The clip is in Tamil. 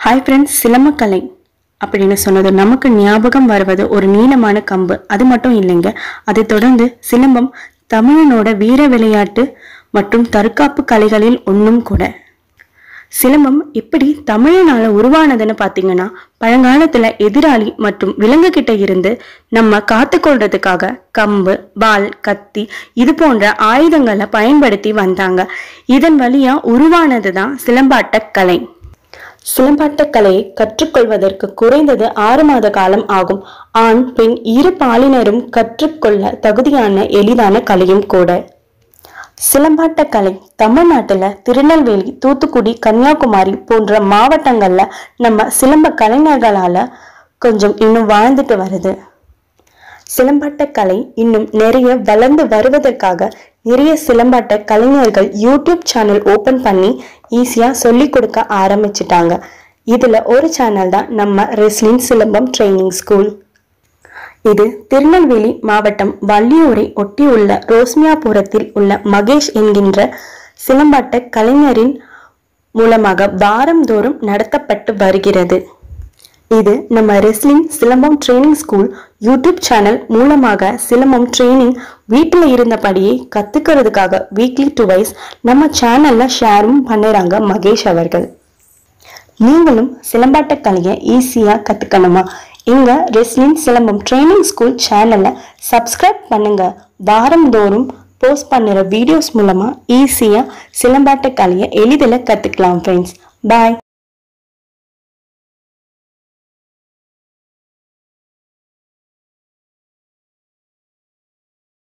ஹாய் ஃப்ரெண்ட்ஸ் சிலம்பக்கலை அப்படின்னு சொன்னது நமக்கு ஞாபகம் வருவது ஒரு நீளமான கம்பு அது மட்டும் இல்லைங்க அதை தொடர்ந்து சிலம்பம் தமிழனோட வீர விளையாட்டு மற்றும் தற்காப்பு கலைகளில் ஒன்றும் கூட சிலம்பம் எப்படி தமிழனால உருவானதுன்னு பார்த்தீங்கன்னா பழங்காலத்துல எதிராளி மற்றும் விலங்கு கிட்ட இருந்து நம்ம காத்துக்கொள்றதுக்காக கம்பு வாள் கத்தி இது போன்ற ஆயுதங்களை பயன்படுத்தி வந்தாங்க இதன் வழியா உருவானது தான் சிலம்பாட்ட கலை சிலம்பாட்டக் கலையை கற்றுக்கொள்வதற்கு குறைந்தது ஆறு மாத காலம் ஆகும் ஆண் பெண் இரு பாலினரும் கற்றுக்கொள்ள தகுதியான எளிதான கலையும் கூட சிலம்பாட்டக் கலை தமிழ்நாட்டுல திருநெல்வேலி தூத்துக்குடி கன்னியாகுமரி போன்ற மாவட்டங்கள்ல நம்ம சிலம்ப கலைஞர்களால கொஞ்சம் இன்னும் வாழ்ந்துட்டு வருது சிலம்பாட்டக் கலை இன்னும் நிறைய வளர்ந்து வருவதற்காக நிறைய சிலம்பாட்ட கலைஞர்கள் யூடியூப் சேனல் ஓபன் பண்ணி ஈஸியா சொல்லி கொடுக்க ஆரம்பிச்சிட்டாங்க இதுல ஒரு சேனல் தான் நம்ம ரெஸ்லிங் சிலம்பம் ட்ரைனிங் ஸ்கூல் இது திருநெல்வேலி மாவட்டம் வள்ளியூரை ஒட்டியுள்ள ரோஸ்மியாபுரத்தில் உள்ள மகேஷ் என்கின்ற சிலம்பாட்ட கலைஞரின் மூலமாக வாரந்தோறும் நடத்தப்பட்டு வருகிறது இது நம்ம wrestling silambam training school YouTube channel மூலமாக சிலம்பம் ட்ரைனிங் வீட்டில் இருந்தபடியே கத்துக்கிறதுக்காக வீக்லி டுவைஸ் நம்ம சேனல்ல ஷேரும் பண்ணுறாங்க மகேஷ் அவர்கள் நீங்களும் சிலம்பாட்ட கலையை ஈஸியா கத்துக்கணுமா எங்க ரெஸ்லிங் சிலம்பம் ட்ரைனிங் ஸ்கூல் சேனலை சப்ஸ்கிரைப் பண்ணுங்க வாரந்தோறும் போஸ்ட் பண்ணுற வீடியோஸ் மூலமா ஈஸியா சிலம்பாட்ட கலையை எளிதில் கத்துக்கலாம் ஃப்ரெண்ட்ஸ் பாய்